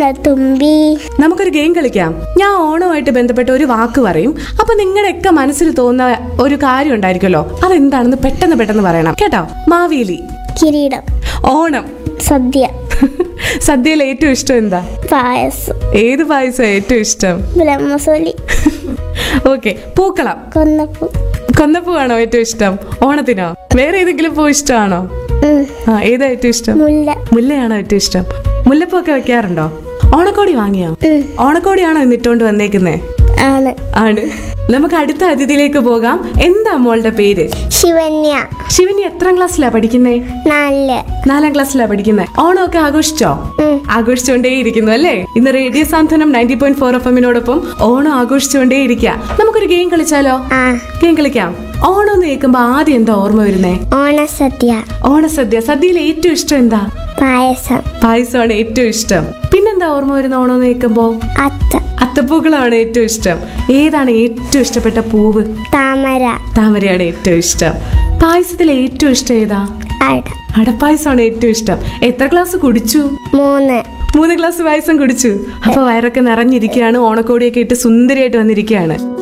ഓണത്തുമ്പി നമുക്കൊരു ഗെയിം കളിക്കാം ഞാൻ ഓണവുമായിട്ട് ബന്ധപ്പെട്ട ഒരു വാക്ക് പറയും അപ്പൊ നിങ്ങളുടെയൊക്കെ മനസ്സിൽ തോന്നുന്ന ഒരു കാര്യം ഉണ്ടായിരിക്കുമല്ലോ അതെന്താണെന്ന് പെട്ടെന്ന് പെട്ടെന്ന് പറയണം കേട്ടോ മാവേലി കിരീടം ഓണം സദ്യ സദ്യയിൽ ഏറ്റവും ഇഷ്ടം എന്താ പായസം ഏത് പായസം ഏറ്റവും ഇഷ്ടം ബ്രഹ്മസോലി ഓക്കെ പൂക്കളം കൊന്നപ്പൂ കൊന്നപ്പൂവാണോ ഏറ്റവും ഇഷ്ടം ഓണത്തിനോ വേറെ ഏതെങ്കിലും പൂ ഇഷ്ടമാണോ ഉം. ആ ഏതാ ഏറ്റവും ഇഷ്ടം മുല്ല മുല്ലയാണോ ഏറ്റവും ഇഷ്ടം മുല്ലപ്പൂ ഒക്കെ വെക്കാറുണ്ടോ ഓണക്കോടി വാങ്ങിയോ ഉം. ഓണക്കോടിയാണോ ഇന്നിട്ടോണ്ട് വന്നേക്കുന്നേ ആണ് ആണ് നമുക്ക് അടുത്ത അതിഥിയിലേക്ക് പോകാം എന്താ മോളുടെ പേര് ശിവന്യ ശിവനി എത്രാം ക്ലാസ്സിലാ പഠിക്കുന്നേ നാല് നാലാം ക്ലാസ്സിലാ പഠിക്കുന്നത് ഓണമൊക്കെ ആഘോഷിച്ചോ ഉം. ആഘോഷിച്ചുകൊണ്ടേ ഇരിക്കുന്നു അല്ലേ ഇന്ന് radio Santhwanam ninety point four F എമ്മിനോടൊപ്പം ഓണം ആഘോഷിച്ചുകൊണ്ടേ ഇരിക്കുക നമുക്കൊരു ഗെയിം കളിച്ചാലോ ആ ഗെയിം കളിക്കാം ഓണം എന്ന് കേൾക്കുമ്പോ ആദ്യം എന്താ ഓർമ്മ വരുന്നേ ഓണസദ്യ ഓണസദ്യ സദ്യയിൽ ഏറ്റവും ഇഷ്ടം എന്താ പായസം പായസമാണ് ഏറ്റവും ഇഷ്ടം പിന്നെന്താ ഓർമ്മ വരുന്ന ഓണം എന്ന് കേൾക്കുമ്പോ അത്ത അത്തപ്പൂക്കളാണ് ഏറ്റവും ഇഷ്ടം ഏതാണ് ഏറ്റവും ഇഷ്ടപ്പെട്ട പൂവ് താമര താമരയാണ് ഏറ്റവും ഇഷ്ടം പായസത്തിൽ ഏറ്റവും ഇഷ്ടം ഏതാ അട അടപ്പായസമാണ് ഏറ്റവും ഇഷ്ടം എത്ര ഗ്ലാസ് കുടിച്ചു മൂന്ന് മൂന്ന് ഗ്ലാസ് പായസം കുടിച്ചു അപ്പൊ വയറൊക്കെ നിറഞ്ഞിരിക്കുകയാണ് ഓണക്കോടിയൊക്കെ ഇട്ട് സുന്ദരിയായിട്ട് വന്നിരിക്കുകയാണ്